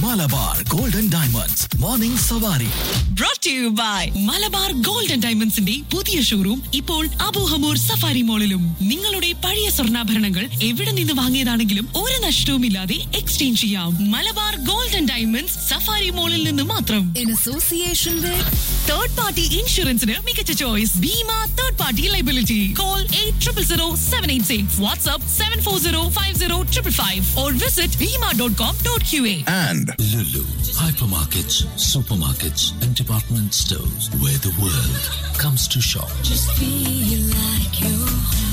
Malabar golden diamonds morning Savari brought to you by Malabar gold and ഡയമണ്ട്സിന്റെ പുതിയ showroom ഇപ്പോൾ Abu Hamour safari മോളിലും നിങ്ങളുടെ പഴയ സ്വർണ്ണാഭരണങ്ങൾ എവിടെ നിന്ന് വാങ്ങിയതാണെങ്കിലും ഒരു നഷ്ടവുമില്ലാതെ എക്സ്ചേഞ്ച് ചെയ്യാം Malabar gold and diamonds safari മോളിൽ നിന്ന് മാത്രം in association with third party ഇൻഷുറൻസിന് മികച്ച choice Bhima third party liability call eight triple zero seven eight six WhatsApp seven four zero five zero triple five or visit Bhima dot com dot Q A and Lulu, hypermarkets, supermarkets, and department stores where the world comes to shop. feel like you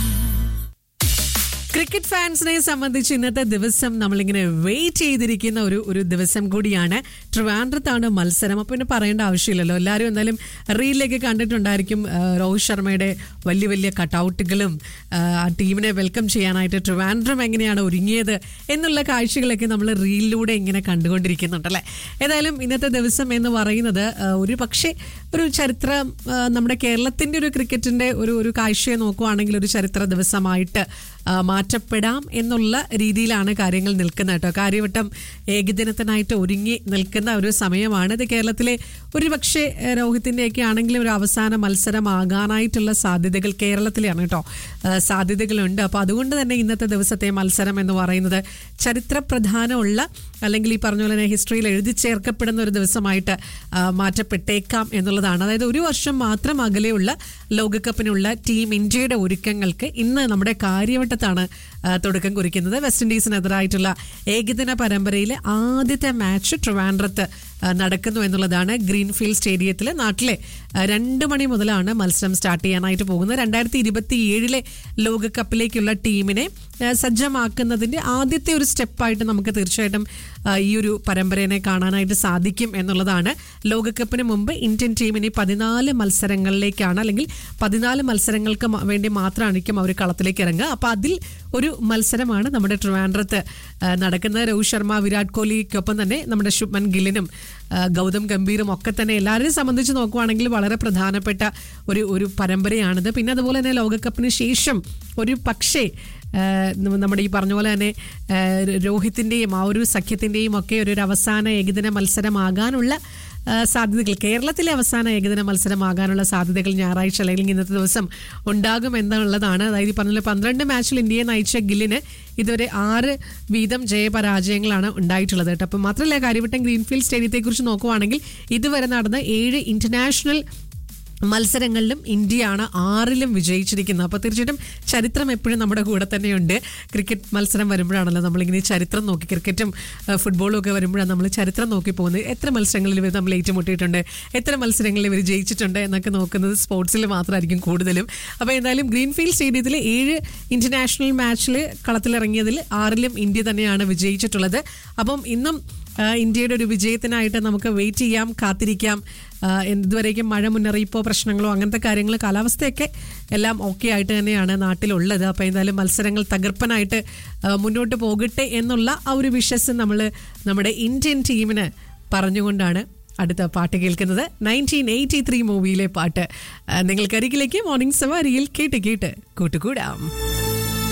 cricket ഫാൻസിനെ സംബന്ധിച്ച് ഇന്നത്തെ ദിവസം നമ്മളിങ്ങനെ wait ചെയ്തിരിക്കുന്ന ഒരു ഒരു ദിവസം കൂടിയാണ് ട്രിവാൻഡ്രത്താണ് മത്സരം അപ്പോൾ പിന്നെ പറയേണ്ട ആവശ്യമില്ലല്ലോ എല്ലാവരും എന്തായാലും റീലിലേക്ക് കണ്ടിട്ടുണ്ടായിരിക്കും ആ, രോഹിത് ശർമ്മയുടെ വലിയ വലിയ കട്ടൗട്ടുകളും ആ ടീമിനെ വെൽക്കം ചെയ്യാനായിട്ട് ട്രിവാൻഡ്രം എങ്ങനെയാണ് ഒരുങ്ങിയത് എന്നുള്ള കാഴ്ചകളൊക്കെ നമ്മൾ റീലിലൂടെ ഇങ്ങനെ കണ്ടുകൊണ്ടിരിക്കുന്നുണ്ടല്ലേ ഏതായാലും ഇന്നത്തെ ദിവസം എന്ന് പറയുന്നത് ആ, ഒരു പക്ഷേ ഒരു ചരിത്രം ആ, നമ്മുടെ കേരളത്തിൻ്റെ ഒരു ക്രിക്കറ്റിൻ്റെ ഒരു ഒരു കാഴ്ചയെ നോക്കുവാണെങ്കിൽ ഒരു ചരിത്ര ദിവസമായിട്ട് ആ, മാറ്റപ്പെടാം എന്നുള്ള രീതിയിലാണ് കാര്യങ്ങൾ നിൽക്കുന്നത് കേട്ടോ കാര്യവട്ടം ഏകദിനത്തിനായിട്ട് ഒരുങ്ങി നിൽക്കുന്ന ഒരു സമയമാണ് ഇത് കേരളത്തിലെ ഒരു പക്ഷേ ഏഹ്, രോഹിത്തിൻ്റെയൊക്കെ ആണെങ്കിലും ഒരു അവസാന മത്സരമാകാനായിട്ടുള്ള സാധ്യതകൾ കേരളത്തിലാണ് കേട്ടോ ആ, സാധ്യതകളുണ്ട് അപ്പോൾ അതുകൊണ്ട് തന്നെ ഇന്നത്തെ ദിവസത്തെ മത്സരം എന്ന് പറയുന്നത് ചരിത്ര പ്രധാനമുള്ള അല്ലെങ്കിൽ ഈ പറഞ്ഞ പോലെ തന്നെ ഹിസ്റ്ററിയിൽ എഴുതി ചേർക്കപ്പെടുന്ന ഒരു ദിവസമായിട്ട് ആ, മാറ്റപ്പെട്ടേക്കാം എന്നുള്ളതാണ് അതായത് ഒരു വർഷം മാത്രം അകലെയുള്ള ലോകകപ്പിനുള്ള ടീം ഇന്ത്യയുടെ ഒരുക്കങ്ങൾക്ക് ഇന്ന് നമ്മുടെ കാര്യവട്ടത്താണ് ആ, തുടക്കം കുറിക്കുന്നത് വെസ്റ്റ് ഇൻഡീസിനെതിരായിട്ടുള്ള ഏകദിന പരമ്പരയിലെ ആദ്യത്തെ മാച്ച് ട്രിവാൻഡ്രത്ത് ആ, നടക്കുന്നു എന്നുള്ളതാണ് ഗ്രീൻഫീൽഡ് സ്റ്റേഡിയത്തിൽ നാട്ടിലെ ആ, രണ്ട് മണി മുതലാണ് മത്സരം സ്റ്റാർട്ട് ചെയ്യാനായിട്ട് പോകുന്നത് രണ്ടായിരത്തി ഇരുപത്തി ഏഴിലെ ലോകകപ്പിലേക്കുള്ള ടീമിനെ ആ, സജ്ജമാക്കുന്നതിന്റെ ആദ്യത്തെ ഒരു സ്റ്റെപ്പായിട്ട് നമുക്ക് തീർച്ചയായിട്ടും ആ, ഈ ഒരു പരമ്പരയെ കാണാനായിട്ട് സാധിക്കും എന്നുള്ളതാണ് ലോകകപ്പിന് മുമ്പ് ഇന്ത്യൻ ടീം ഇനി പതിനാല് മത്സരങ്ങളിലേക്കാണ് അല്ലെങ്കിൽ പതിനാല് മത്സരങ്ങൾക്ക് മ- വേണ്ടി മാത്രമായിരിക്കും അവർ കളത്തിലേക്ക് ഇറങ്ങുക അപ്പോൾ അതിൽ ഒരു മത്സരമാണ് നമ്മുടെ ട്രിവാൻഡ്രത്ത് ആ, നടക്കുന്നത് രോഹിത് ശർമ്മ വിരാട് കോഹ്ലിക്കൊപ്പം തന്നെ നമ്മുടെ ശുഭ്മൻ ഗില്ലിനും ആ, ഗൗതം ഗംഭീറും ഒക്കെ തന്നെ എല്ലാവരെയും സംബന്ധിച്ച് നോക്കുവാണെങ്കിൽ വളരെ പ്രധാനപ്പെട്ട ഒരു ഒരു പരമ്പരയാണിത് പിന്നെ അതുപോലെ തന്നെ ലോകകപ്പിന് ശേഷം ഒരു പക്ഷേ ആ, നമ്മ- നമ്മുടെ ഈ പറഞ്ഞ പോലെ തന്നെ ആ, രോഹിത്തിൻ്റെയും ആ ഒരു സഖ്യത്തിൻ്റെയും ഒക്കെ ഒരു ഒരു അവസാന ഏകദിന മത്സരമാകാനുള്ള ആ, സാധ്യതകൾ കേരളത്തിലെ അവസാന ഏകദിന മത്സരമാകാനുള്ള സാധ്യതകൾ ഞായറാഴ്ച അല്ലെങ്കിൽ ഇന്നത്തെ ദിവസം ഉണ്ടാകും എന്നുള്ളതാണ് അതായത് ഈ പറഞ്ഞ പോലെ പന്ത്രണ്ട് മാച്ചിൽ ഇന്ത്യയെ നയിച്ച ഗില്ലിന് ഇതുവരെ ആറ് വീതം ജയപരാജയങ്ങളാണ് ഉണ്ടായിട്ടുള്ളത് കേട്ടോ അപ്പം മാത്രമല്ല കാര്യവട്ടം ഗ്രീൻഫീൽഡ് സ്റ്റേഡിയത്തെക്കുറിച്ച് നോക്കുവാണെങ്കിൽ ഇതുവരെ നടന്ന ഏഴ് ഇന്റർനാഷണൽ മത്സരങ്ങളിലും ഇന്ത്യയാണ് ആറിലും വിജയിച്ചിരിക്കുന്നത് അപ്പോൾ തീർച്ചയായിട്ടും ചരിത്രം എപ്പോഴും നമ്മുടെ കൂടെ തന്നെയുണ്ട് ക്രിക്കറ്റ് മത്സരം വരുമ്പോഴാണല്ലോ നമ്മളിങ്ങനെ ഈ ചരിത്രം നോക്കി ക്രിക്കറ്റും ആ, ഫുട്ബോളും ഒക്കെ വരുമ്പോഴാണ് നമ്മൾ ചരിത്രം നോക്കി പോകുന്നത് എത്ര മത്സരങ്ങളിൽ ഇവർ നമ്മൾ ഏറ്റുമുട്ടിയിട്ടുണ്ട് എത്ര മത്സരങ്ങളിൽ ഇവർ ജയിച്ചിട്ടുണ്ട് എന്നൊക്കെ നോക്കുന്നത് സ്പോർട്സിൽ മാത്രമായിരിക്കും കൂടുതലും അപ്പോൾ എന്തായാലും ഗ്രീൻഫീൽഡ് സ്റ്റേഡിയത്തിൽ ഏഴ് ഇന്റർനാഷണൽ മാച്ചിൽ കളത്തിലിറങ്ങിയതിൽ ആറിലും ഇന്ത്യ തന്നെയാണ് വിജയിച്ചിട്ടുള്ളത് അപ്പം ഇന്നും ആ, ഇന്ത്യയുടെ ഒരു വിജയത്തിനായിട്ട് നമുക്ക് വെയിറ്റ് ചെയ്യാം കാത്തിരിക്കാം ആ, ഇതുവരേക്കും മഴ മുന്നറിയിപ്പോ പ്രശ്നങ്ങളോ അങ്ങനത്തെ കാര്യങ്ങൾ കാലാവസ്ഥയൊക്കെ എല്ലാം ഓക്കെ ആയിട്ട് തന്നെയാണ് നാട്ടിലുള്ളത് അപ്പോൾ എന്തായാലും മത്സരങ്ങൾ തകർപ്പനായിട്ട് ആ, മുന്നോട്ട് പോകട്ടെ എന്നുള്ള ആ ഒരു വിശ്വസ് നമ്മൾ നമ്മുടെ ഇന്ത്യൻ ടീമിന് പറഞ്ഞുകൊണ്ടാണ് അടുത്ത പാട്ട് കേൾക്കുന്നത് നയൻറ്റീൻ എയ്റ്റി ത്രീ മൂവിയിലെ പാട്ട് ആ, നിങ്ങൾക്കരികിലേക്ക് മോർണിംഗ് സവാരിയിൽ കേട്ട് കേട്ട് കൂട്ടുകൂടാം